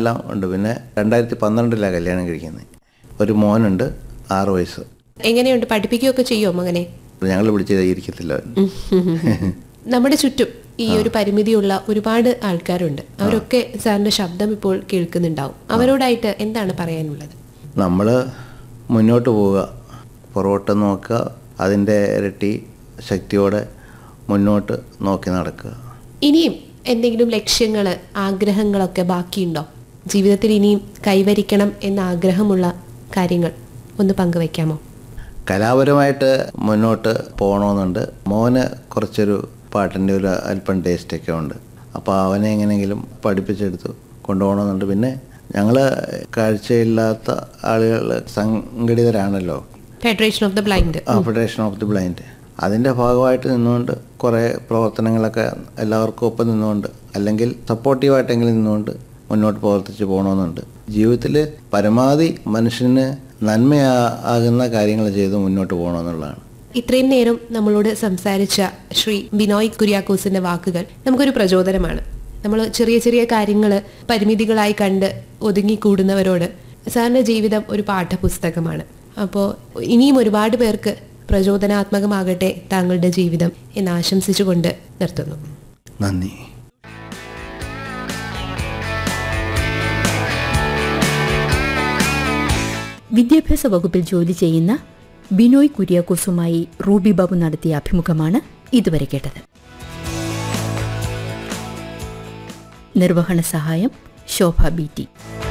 എല്ലാം ഉണ്ട് പിന്നെ രണ്ടായിരത്തി പന്ത്രണ്ടിലാണ് കല്യാണം കഴിക്കുന്നത് ഒരു മോനുണ്ട് ആറ് വയസ്സ് എങ്ങനെയുണ്ട് പഠിപ്പിക്കുകയൊക്കെ ചെയ്യുമോ മകനെ ഞങ്ങൾ വിളിച്ചത് ഇരിക്കത്തില്ല അവൻ. നമ്മുടെ ചുറ്റും ഈ ഒരു പരിമിതിയുള്ള ഒരുപാട് ആൾക്കാരുണ്ട് അവരൊക്കെ സാറിന്റെ ശബ്ദം ഇപ്പോൾ കേൾക്കുന്നുണ്ടാവും അവരോടായിട്ട് എന്താണ് പറയാനുള്ളത് നമ്മൾ മുന്നോട്ട് പോവുക പുറകോട്ട് നോക്കുക അതിൻ്റെ ഇരട്ടി ശക്തിയോടെ മുന്നോട്ട് നോക്കി നടക്കുക ഇനിയും എന്തെങ്കിലും ലക്ഷ്യങ്ങൾ ആഗ്രഹങ്ങളൊക്കെ ബാക്കിയുണ്ടോ ജീവിതത്തിൽ ഇനിയും കൈവരിക്കണം എന്ന ആഗ്രഹമുള്ള കാര്യങ്ങൾ ഒന്ന് പങ്കുവയ്ക്കാമോ കലാപരമായിട്ട് മുന്നോട്ട് പോകണമെന്നുണ്ട് മോന് കുറച്ചൊരു പാട്ടിൻ്റെ ഒരു അല്പം ടേസ്റ്റൊക്കെ ഉണ്ട് അപ്പോൾ അവനെ എങ്ങനെയെങ്കിലും പഠിപ്പിച്ചെടുത്ത് കൊണ്ടുപോകണമെന്നുണ്ട് പിന്നെ ഞങ്ങൾ കാഴ്ചയില്ലാത്ത ആളുകൾ സംഘടിതരാണല്ലോ ഫെഡറേഷൻ ഓഫ് ദ ബ്ലൈൻഡ് ആ ഫെഡറേഷൻ ഓഫ് ദി ബ്ലൈൻഡ് അതിൻ്റെ ഭാഗമായിട്ട് നിന്നുകൊണ്ട് കുറേ പ്രവർത്തനങ്ങളൊക്കെ എല്ലാവർക്കും ഒപ്പം നിന്നുകൊണ്ട് അല്ലെങ്കിൽ സപ്പോർട്ടീവായിട്ടെങ്കിലും നിന്നുകൊണ്ട് മുന്നോട്ട് പ്രവർത്തിച്ച് പോകണമെന്നുണ്ട് ജീവിതത്തിൽ പരമാവധി മനുഷ്യന് നന്മയാകുന്ന കാര്യങ്ങൾ ചെയ്ത് മുന്നോട്ട് പോകണമെന്നുള്ളതാണ് ഇത്രയും നേരം നമ്മളോട് സംസാരിച്ച ശ്രീ ബിനോയ് കുര്യാക്കോസിന്റെ വാക്കുകൾ നമുക്കൊരു പ്രചോദനമാണ് നമ്മൾ ചെറിയ ചെറിയ കാര്യങ്ങൾ പരിമിതികളായി കണ്ട് ഒതുങ്ങിക്കൂടുന്നവരോട് സാറിന്റെ ജീവിതം ഒരു പാഠപുസ്തകമാണ് അപ്പോൾ ഇനിയും ഒരുപാട് പേർക്ക് പ്രചോദനാത്മകമാകട്ടെ താങ്കളുടെ ജീവിതം എന്ന് ആശംസിച്ചുകൊണ്ട് നിർത്തുന്നു നന്ദി വിദ്യാഭ്യാസ വകുപ്പിൽ ജോലി ചെയ്യുന്ന ബിനോയ് കുര്യാക്കോസുമായി റൂബി ബാബു നടത്തിയ അഭിമുഖമാണ് ഇതുവരെ കേട്ടത് നിർവഹണ സഹായം ശോഭ ബി ടി